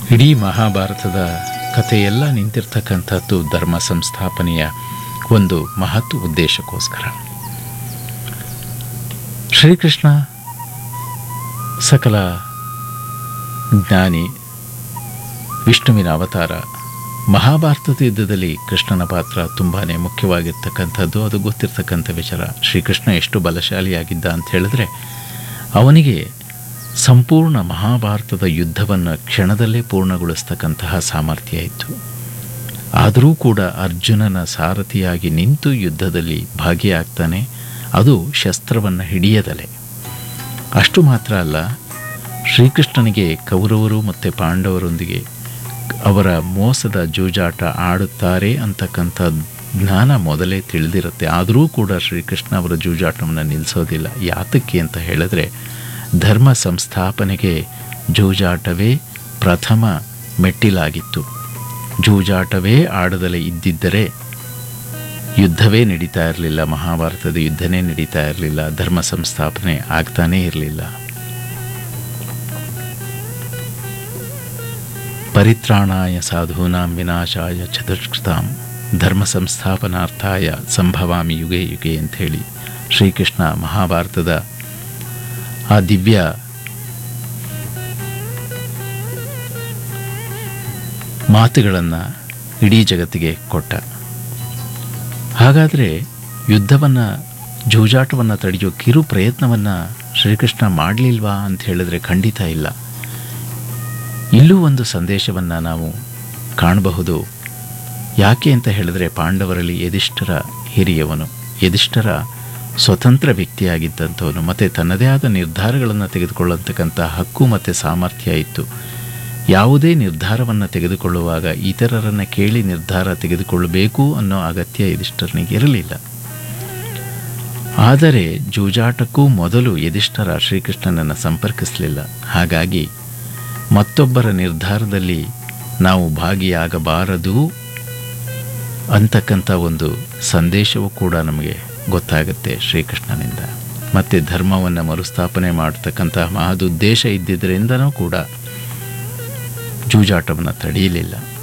ಇಡೀ ಮಹಾಭಾರತದ ಕಥೆಯೆಲ್ಲ ನಿಂತಿರ್ತಕ್ಕಂಥದ್ದು ಧರ್ಮ ಸಂಸ್ಥಾಪನೆಯ ಒಂದು ಮಹತ್ವ ಉದ್ದೇಶಕ್ಕೋಸ್ಕರ ಶ್ರೀಕೃಷ್ಣ ಸಕಲ ಜ್ಞಾನಿ ವಿಷ್ಣುವಿನ ಅವತಾರ ಮಹಾಭಾರತದ ಯುದ್ಧದಲ್ಲಿ ಕೃಷ್ಣನ ಪಾತ್ರ ತುಂಬಾ ಮುಖ್ಯವಾಗಿರ್ತಕ್ಕಂಥದ್ದು ಅದು ಗೊತ್ತಿರ್ತಕ್ಕಂಥ ವಿಚಾರ ಶ್ರೀಕೃಷ್ಣ ಎಷ್ಟು ಬಲಶಾಲಿಯಾಗಿದ್ದ ಅಂತ ಹೇಳಿದ್ರೆ ಅವನಿಗೆ ಸಂಪೂರ್ಣ ಮಹಾಭಾರತದ ಯುದ್ಧವನ್ನು ಕ್ಷಣದಲ್ಲೇ ಪೂರ್ಣಗೊಳಿಸ್ತಕ್ಕಂತಹ ಸಾಮರ್ಥ್ಯ ಇತ್ತು ಆದರೂ ಕೂಡ ಅರ್ಜುನನ ಸಾರಥಿಯಾಗಿ ನಿಂತು ಯುದ್ಧದಲ್ಲಿ ಭಾಗಿಯಾಗ್ತಾನೆ ಅದು ಶಸ್ತ್ರವನ್ನು ಹಿಡಿಯದಲೆ ಅಷ್ಟು ಮಾತ್ರ ಅಲ್ಲ ಶ್ರೀಕೃಷ್ಣನಿಗೆ ಕೌರವರು ಮತ್ತು ಪಾಂಡವರೊಂದಿಗೆ ಅವರ ಮೋಸದ ಜೂಜಾಟ ಆಡುತ್ತಾರೆ ಅಂತಕ್ಕಂಥ ಜ್ಞಾನ ಮೊದಲೇ ತಿಳಿದಿರುತ್ತೆ ಆದರೂ ಕೂಡ ಶ್ರೀಕೃಷ್ಣ ಅವರ ಜೂಜಾಟವನ್ನು ನಿಲ್ಲಿಸೋದಿಲ್ಲ ಯಾತಕ್ಕೆ ಅಂತ ಹೇಳಿದ್ರೆ ಧರ್ಮ ಸಂಸ್ಥಾಪನೆಗೆ ಜೂಜಾಟವೇ ಪ್ರಥಮ ಮೆಟ್ಟಿಲಾಗಿತ್ತು ಜೂಜಾಟವೇ ಆಡದಲೇ ಇದ್ದಿದ್ದರೆ ಯುದ್ಧವೇ ನಡೀತಾ ಇರಲಿಲ್ಲ ಮಹಾಭಾರತದ ಯುದ್ಧನೇ ನಡೀತಾ ಇರಲಿಲ್ಲ ಧರ್ಮ ಸಂಸ್ಥಾಪನೆ ಆಗ್ತಾನೇ ಇರಲಿಲ್ಲ ಪರಿತ್ರಾಣಾಯ ಸಾಧೂನಾಂ ವಿನಾಶಾಯ ಚತುಷ್ಕೃತಾಂ ಧರ್ಮ ಸಂಸ್ಥಾಪನಾರ್ಥಾಯ ಸಂಭವಾಮಿ ಯುಗೆ ಯುಗೆ ಅಂಥೇಳಿ ಶ್ರೀಕೃಷ್ಣ ಮಹಾಭಾರತದ ಆ ದಿವ್ಯ ಮಾತುಗಳನ್ನು ಇಡೀ ಜಗತ್ತಿಗೆ ಕೊಟ್ಟ ಹಾಗಾದರೆ ಯುದ್ಧವನ್ನು ಜೂಜಾಟವನ್ನು ತಡೆಯೋ ಕಿರು ಪ್ರಯತ್ನವನ್ನು ಶ್ರೀಕೃಷ್ಣ ಮಾಡಲಿಲ್ವಾ ಅಂತ ಹೇಳಿದ್ರೆ ಖಂಡಿತ ಇಲ್ಲ ಇಲ್ಲೂ ಒಂದು ಸಂದೇಶವನ್ನು ನಾವು ಕಾಣಬಹುದು ಯಾಕೆ ಅಂತ ಹೇಳಿದ್ರೆ ಪಾಂಡವರಲ್ಲಿ ಯಧಿಷ್ಠರ ಹಿರಿಯವನು ಯಧಿಷ್ಠರ ಸ್ವತಂತ್ರ ವ್ಯಕ್ತಿಯಾಗಿದ್ದಂಥವನು ಮತ್ತು ತನ್ನದೇ ಆದ ನಿರ್ಧಾರಗಳನ್ನು ತೆಗೆದುಕೊಳ್ಳತಕ್ಕಂಥ ಹಕ್ಕು ಮತ್ತು ಸಾಮರ್ಥ್ಯ ಇತ್ತು ಯಾವುದೇ ನಿರ್ಧಾರವನ್ನು ತೆಗೆದುಕೊಳ್ಳುವಾಗ ಇತರರನ್ನು ಕೇಳಿ ನಿರ್ಧಾರ ತೆಗೆದುಕೊಳ್ಳಬೇಕು ಅನ್ನೋ ಅಗತ್ಯ ಯಧಿಷ್ಠರನಿಗೆ ಇರಲಿಲ್ಲ ಆದರೆ ಜೂಜಾಟಕ್ಕೂ ಮೊದಲು ಯಧಿಷ್ಠರ ಶ್ರೀಕೃಷ್ಣನನ್ನು ಸಂಪರ್ಕಿಸಲಿಲ್ಲ ಹಾಗಾಗಿ ಮತ್ತೊಬ್ಬರ ನಿರ್ಧಾರದಲ್ಲಿ ನಾವು ಭಾಗಿಯಾಗಬಾರದು ಅಂತಕ್ಕಂಥ ಒಂದು ಸಂದೇಶವೂ ಕೂಡ ನಮಗೆ ಗೊತ್ತಾಗುತ್ತೆ ಶ್ರೀಕೃಷ್ಣನಿಂದ ಮತ್ತು ಧರ್ಮವನ್ನು ಮರುಸ್ಥಾಪನೆ ಮಾಡತಕ್ಕಂಥ ಮಹದುದ್ದೇಶ ಇದ್ದಿದ್ದರಿಂದನೂ ಕೂಡ ಜೂಜಾಟವನ್ನು ತಡೆಯಲಿಲ್ಲ